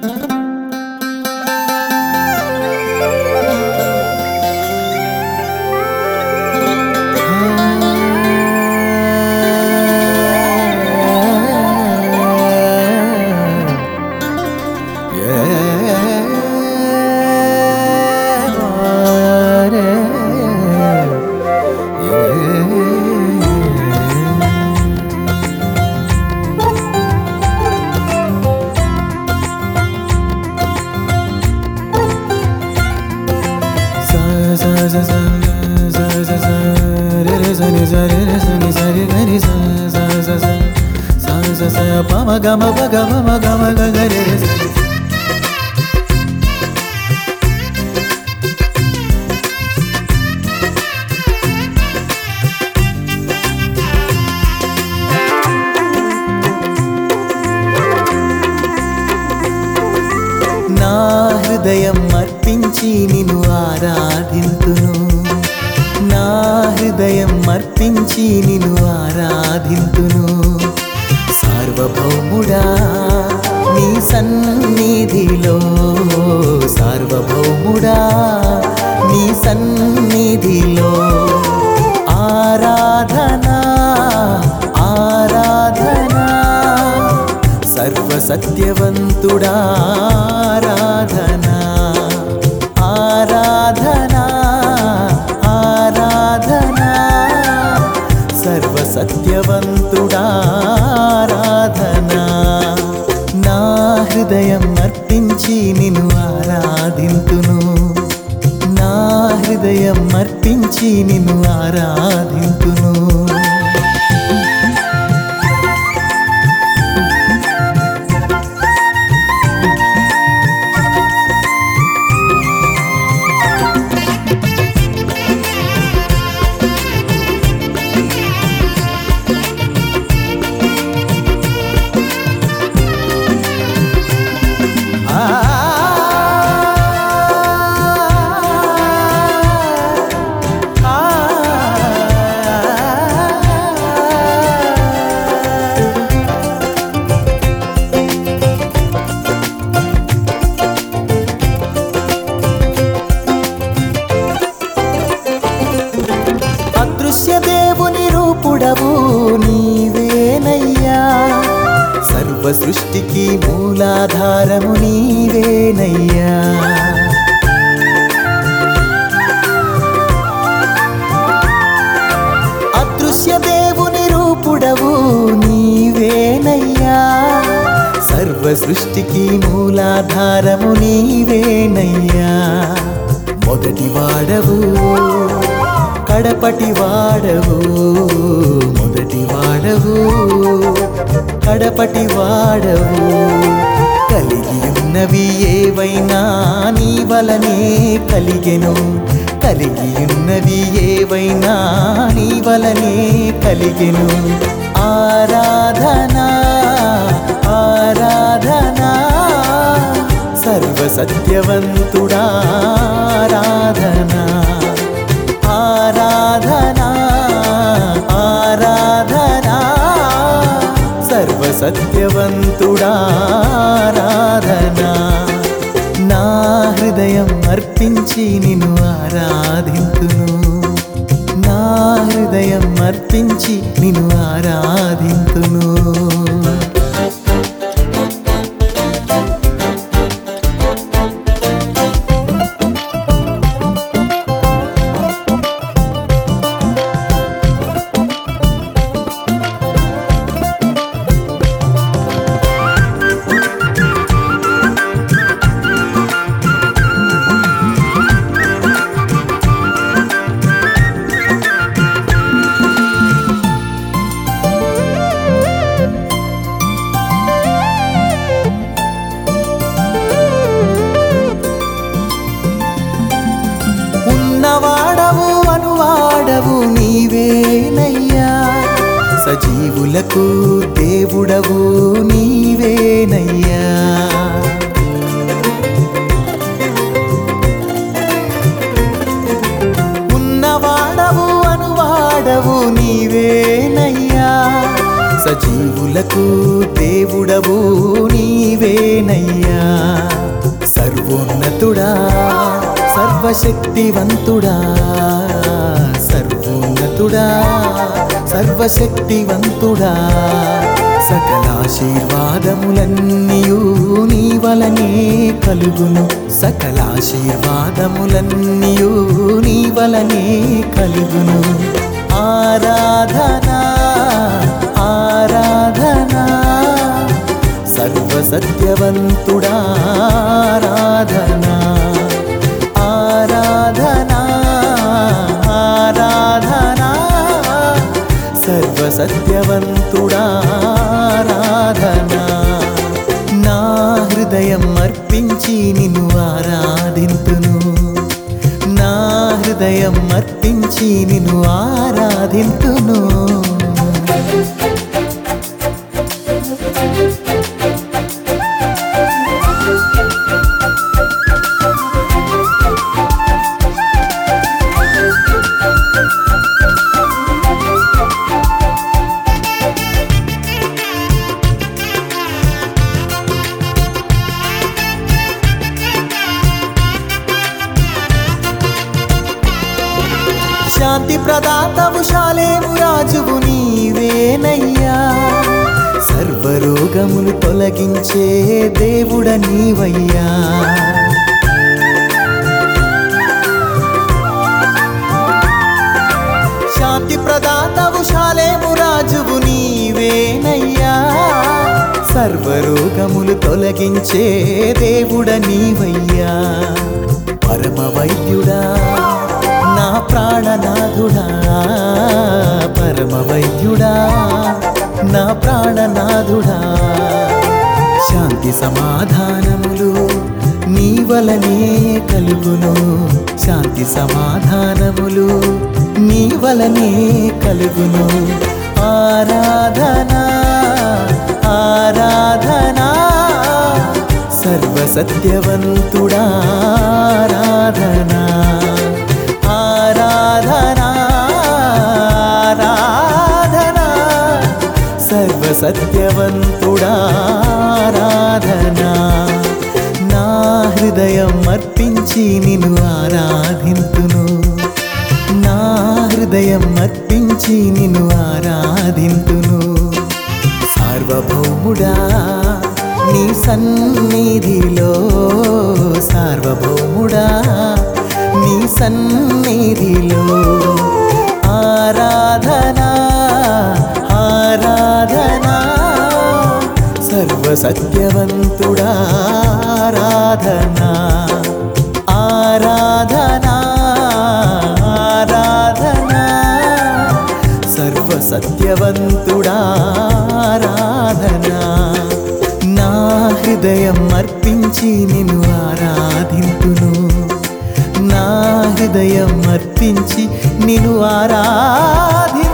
పమ గమ ప గమ మ గమ గ గ రే రే స. నా హృదయం అర్పించి నిన్ను ఆరాధింతును నా హృదయం అర్పించి నిన్ను ఆరాధింతును సార్వభౌముడా నీ సన్నిధిలో సార్వభౌముడా నీ సన్నిధిలో ఆరాధనా ఆరాధనా సర్వసత్యవంతుడా ఆరాధనా ఆరాధనా ఆరాధనా సర్వసత్యవంతుడా ఆరాధనా నా హృదయం అర్పించి నిన్ను ఆరాధింతును నా హృదయం అర్పించి నిన్ను ఆరాధింతును అదృశ్య దేవుని రూపుడవు నీవేనయ్యా సర్వ సృష్టికి మూలాధారము నీవేనయ్యా అదృశ్య దేవుని రూపుడవు నీవేనయ్యా సర్వ సృష్టికి మూలాధారము నీవేనయ్యా మొదటి వాడవు కడపటి వాడవు మొదటి వాడవు కడపటి వాడవు కలిగి ఉన్నవి ఏవైనా నీ వలనే కలిగెను కలిగి ఉన్నవి ఏవైనా నీ వలనే కలిగెను ఆరాధనా ఆరాధనా సర్వసత్యవంతుడా ఆరాధనా ఆరాధనా ఆరాధనా సర్వసత్యవంతుడా ఆరాధనా నా హృదయం అర్పించి నిన్ను ఆరాధింతును నా హృదయం అర్పించి నిన్ను ఆరాధింతును ఉన్నవాడవు అనువాడవు నీవేనయ్యా సజీవులకు దేవుడవు నీవేనయ్యా ఉన్నవాడవు అనువాడవు నీవేనయ్యా సజీవులకు దేవుడవు నీవేనయ్యా సర్వశక్తివంతుడా సర్వోన్నతుడా సర్వశక్తివంతుడా సకలాశీర్వాదములన్నీయు నీ వలనే కలుగును సకలాశీర్వాదములన్నీయు నీ వలనే కలుగును ఆరాధనా ఆరాధనా సర్వసత్యవంతుడా ఆరాధనా ఆరాధనా ఆరాధనా సర్వసత్యవంతుడా ఆరాధనా నా హృదయం అర్పించి నిన్ను ఆరాధింతును నా హృదయం అర్పించి నిన్ను ఆరాధింతును శాంతి ప్రదాతవు శాలేము రాజువు నీవేనయ్యా సర్వరోగములు తొలగించే దేవుడ నీవయ్యా శాంతి ప్రదాతవు శాలేము రాజువు నీవేనయ్యా సర్వరోగములు తొలగించే దేవుడ నీవయ్యా పరమ వైద్యుడా నా ప్రాణనాథుడా పరమ వైద్యుడా నా ప్రాణనాథుడా శాంతి సమాధానములు నీ వలనే కలుగును శాంతి సమాధానములు నీ వలనే కలుగును ఆరాధనా ఆరాధనా సర్వసత్యవంతుడా ఆరాధనా ఆరాధనా ఆరాధనా సర్వసత్యవంతుడా ఆరాధనా నా హృదయం అర్పించి నిన్ను ఆరాధింతును నా హృదయం అర్పించి నిన్ను ఆరాధింతును సార్వభౌముడా నీ సన్నిధిలో సార్వభౌముడా నీ సన్నిధిలో ఆరాధనా ఆరాధనా సర్వసత్యవంతుడా ఆరాధనా ఆరాధనా ఆరాధనా సర్వసత్యవంతుడా ఆరాధనా నా హృదయం అర్పించి నిన్ను ఆరాధింతును నా హృదయం అర్పించి నిన్ను ఆరాధి